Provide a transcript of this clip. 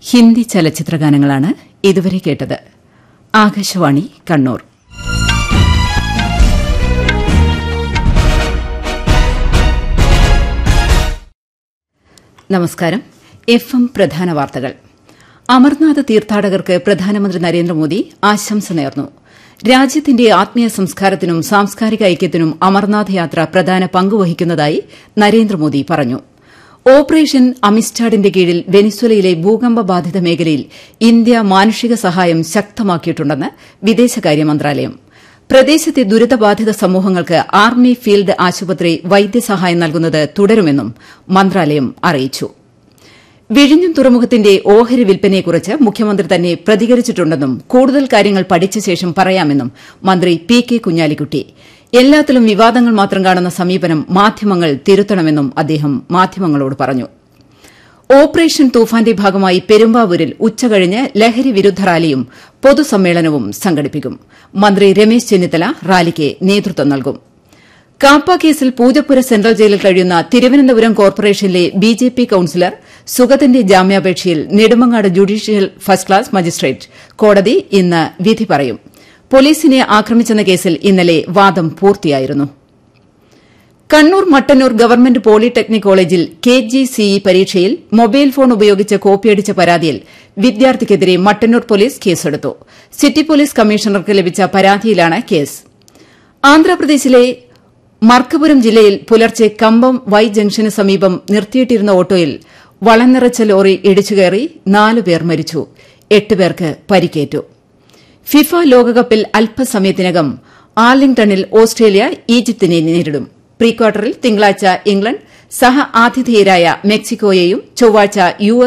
ഹിന്ദി ചലച്ചിത്രഗാനങ്ങളാണ് ഇതുവരെ കേട്ടത് ആകാശവാണി കണ്ണൂർ നമസ്കാരം എഫ് എം പ്രധാന വാർത്തകൾ അമർനാഥ് തീർത്ഥാടകർക്ക് പ്രധാനമന്ത്രി നരേന്ദ്രമോദി ആശംസ നേർന്നു രാജ്യത്തിന്റെ ആത്മീയ സംസ്കാരത്തിനും സാംസ്കാരിക ഐക്യത്തിനും അമർനാഥ് യാത്ര പ്രധാന പങ്കുവഹിക്കുന്നതായി നരേന്ദ്രമോദി പറഞ്ഞു ഓപ്പറേഷൻ അമിസ്റ്റാഡിന്റെ കീഴിൽ വെനിസ്വലയിലെ ഭൂകമ്പ ബാധിത മേഖലയിൽ ഇന്ത്യ മാനുഷിക സഹായം ശക്തമാക്കിയിട്ടുണ്ടെന്ന് വിദേശകാര്യ മന്ത്രാലയം പ്രദേശത്തെ ദുരിതബാധിത സമൂഹങ്ങൾക്ക് ആർമി ഫീൽഡ് ആശുപത്രി വൈദ്യസഹായം നൽകുന്നത് തുടരുമെന്നും മന്ത്രാലയം അറിയിച്ചു വിഴിഞ്ഞം തുറമുഖത്തിന്റെ ഓഹരി വിൽപ്പനയെക്കുറിച്ച് മുഖ്യമന്ത്രി തന്നെ പ്രതികരിച്ചിട്ടുണ്ടെന്നും കൂടുതൽ കാര്യങ്ങൾ പഠിച്ച ശേഷം പറയാമെന്നും മന്ത്രി പി കെ കുഞ്ഞാലിക്കുട്ടി എല്ലാത്തിലും വിവാദങ്ങൾ മാത്രം കാണുന്ന സമീപനം മാധ്യമങ്ങൾ തിരുത്തണമെന്നും അദ്ദേഹം മാധ്യമങ്ങളോട് പറഞ്ഞു ഓപ്പറേഷൻ തൂഫാന്റെ ഭാഗമായി പെരുമ്പാവൂരിൽ ഉച്ചകഴിഞ്ഞ് ലഹരി വിരുദ്ധ റാലിയും പൊതുസമ്മേളനവും സംഘടിപ്പിക്കും മന്ത്രി രമേശ് ചെന്നിത്തല റാലിക്ക് നേതൃത്വം നൽകും കാപ്പ കേസിൽ പൂജപ്പുര സെൻട്രൽ ജയിലിൽ കഴിയുന്ന തിരുവനന്തപുരം കോർപ്പറേഷനിലെ ബി ജെ പി കൌൺസിലർ സുഗതന്റെ ജാമ്യാപേക്ഷയിൽ Nedumangad judicial first class magistrate കോടതി ഇന്ന് വിധി പറയും പോലീസിനെ ആക്രമിച്ചെന്ന കേസിൽ ഇന്നലെ വാദം പൂർത്തിയായിരുന്നു കണ്ണൂർ മട്ടന്നൂർ ഗവൺമെന്റ് പോളിടെക്നിക് കോളേജിൽ കെ ജി സിഇ പരീക്ഷയിൽ മൊബൈൽ ഫോൺ ഉപയോഗിച്ച് കോപ്പിയടിച്ച പരാതിയിൽ വിദ്യാർത്ഥിക്കെതിരെ മട്ടന്നൂർ പോലീസ് കേസെടുത്തു സിറ്റി പോലീസ് കമ്മീഷണർക്ക് ലഭിച്ച പരാതിയിലാണ് കേസ് ആന്ധ്രാപ്രദേശിലെ മർക്കപുരം ജില്ലയിൽ പുലർച്ചെ കമ്പം വൈ ജംഗ്ഷന് സമീപം നിർത്തിയിട്ടിരുന്ന ഓട്ടോയിൽ വളം നിറച്ച ലോറി ഇടിച്ചുകയറി നാലുപേർ മരിച്ചു എട്ട് പേർക്ക് പരിക്കേറ്റു ഫിഫ ലോകകപ്പിൽ അല്പസമയത്തിനകം ആർലിംഗ്ടണിൽ ഓസ്ട്രേലിയ ഈജിപ്തിനെ നേരിടും പ്രീ ക്വാർട്ടറിൽ തിങ്കളാഴ്ച ഇംഗ്ലണ്ട് സഹ ആതിഥേയരായ മെക്സിക്കോയെയും ചൊവ്വാഴ്ച യു